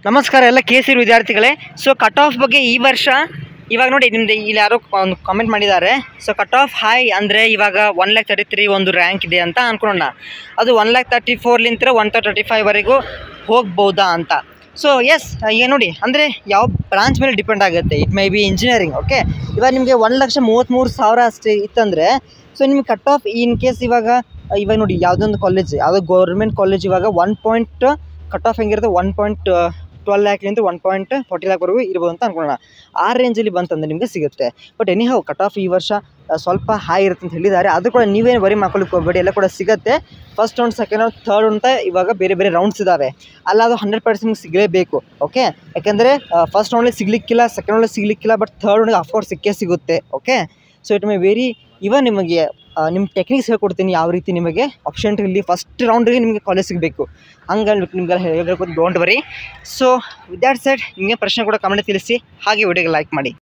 ನಮಸ್ಕಾರ ಎಲ್ಲ K C ವಿದ್ಯಾರ್ಥಿಗಳೇ ಸೊ ಕಟ್ ಆಫ್ ಬಗ್ಗೆ ಈ ವರ್ಷ ಇವಾಗ ನೋಡಿ ನಿಮ್ದು ಇಲ್ಲಿ ಯಾರೋ ಒಂದು ಕಾಮೆಂಟ್ ಮಾಡಿದ್ದಾರೆ ಸೊ ಕಟ್ ಆಫ್ ಹೈ ಅಂದರೆ ಇವಾಗ ಒನ್ ಲ್ಯಾಕ್ ತರ್ಟಿ ತ್ರೀ ಒಂದು ರ್ಯಾಂಕ್ ಇದೆ ಅಂತ ಅನ್ಕೊಳ್ಳೋಣ ಅದು ಒನ್ ಲ್ಯಾಕ್ ತರ್ಟಿ ಫೋರ್ಲಿಂತ ಒನ್ ತರ್ಟಿ ಫೈವ್ವರೆಗೂ ಹೋಗ್ಬೋದಾ ಅಂತ ಸೊ ಎಸ್ ಈಗ ನೋಡಿ ಅಂದರೆ ಯಾವ ಬ್ರಾಂಚ್ ಮೇಲೆ ಡಿಪೆಂಡ್ ಆಗುತ್ತೆ it may be engineering okay ಇವಾಗ ನಿಮಗೆ ಒಂದು ಲಕ್ಷ ಮೂವತ್ತ್ಮೂರು ಸಾವಿರ ಅಷ್ಟೇ ಇತ್ತಂದರೆ ಸೊ ನಿಮ್ಗೆ ಕಟ್ ಆಫ್ ಇನ್ ಕೇಸ್ ಇವಾಗ ಇವಾಗ ನೋಡಿ ಯಾವುದೊಂದು ಕಾಲೇಜ್ ಯಾವುದೋ ಗೌರ್ಮೆಂಟ್ ಕಾಲೇಜ್ ಇವಾಗ ಒನ್ ಪಾಯಿಂಟ್ ಕಟ್ ಆಫ್ ಹೆಂಗಿರುತ್ತೆ ಒನ್ ಪಾಯಿಂಟ್ ಟ್ವೆಲ್ ಲ್ಯಾಕ್ಲಿಂದ ಒನ್ ಪಾಯಿಂಟ್ ಫಾರ್ಟಿ ಲ್ಯಾಕ್ವರೆಗೂ ಇರ್ಬೋದು ಅಂತ ಅನ್ಕೊಳ್ಳೋಣ ಆ ರೇಂಜಲ್ಲಿ ಬಂತಂದ್ರೆ ನಿಮಗೆ ಸಿಗುತ್ತೆ but anyhow cut off ಈ ವರ್ಷ ಆ, ಸ್ವಲ್ಪ ಹೈ ಇರುತ್ತೆ ಅಂತ ಹೇಳಿದ್ದಾರೆ ಅದು ಕೂಡ ನೀವೇನು ಬರೀ ಮಾಡ್ಕೊಳ್ಳಿಕ್ಕೆ ಹೋಗಬೇಡಿ ಎಲ್ಲ ಕೂಡ ಸಿಗುತ್ತೆ first round second round third ಅಂತ ಇವಾಗ ಬೇರೆ ಬೇರೆ ರೌಂಡ್ಸ್ ಇದ್ದಾವೆ ಅಲ್ಲ ಅದು ಹಂಡ್ರೆಡ್ ಪರ್ಸೆಂಟ್ ಸಿಗಲೇಬೇಕು ಓಕೆ ಯಾಕೆಂದರೆ ಫಸ್ಟ್ ರೌಂಡಲ್ಲಿ ಸಿಗಲಿಕ್ಕಿಲ್ಲ ಸೆಕೆಂಡ್ ರೌಂಡಲ್ಲಿ ಸಿಗಲಿಕ್ಕಿಲ್ಲ ಬಟ್ ಥರ್ಡ್ ರೌಂಡಿಗೆ ಅಫ್ಕೋರ್ಸ್ ಸಿಕ್ಕೇ ಸಿಗುತ್ತೆ okay so it may very even ನಿಮಗೆ ಆ, ನಿಮ್ಮ ಟೆಕ್ನಿಕ್ಸ್ ಹೇಳ್ಕೊಡ್ತೀನಿ ಯಾವ ರೀತಿ ನಿಮಗೆ ಆಪ್ಷನ್ ಇಲ್ಲಿ ಫಸ್ಟ್ ರೌಂಡಿಗೆ ನಿಮಗೆ ಕಾಲೇಜ್ ಸಿಗಬೇಕು ಹಂಗೆ ನಿಮ್ಗೆಲ್ಲ ಹೇಳಬೇಕು don't worry so with that side ನಿಮಗೆ ಪ್ರಶ್ನೆ ಕೂಡ ಕಮೆಂಟ್ ತಿಳಿಸಿ ಹಾಗೆ ವಿಡಿಯೋಗೆ ಲೈಕ್ ಮಾಡಿ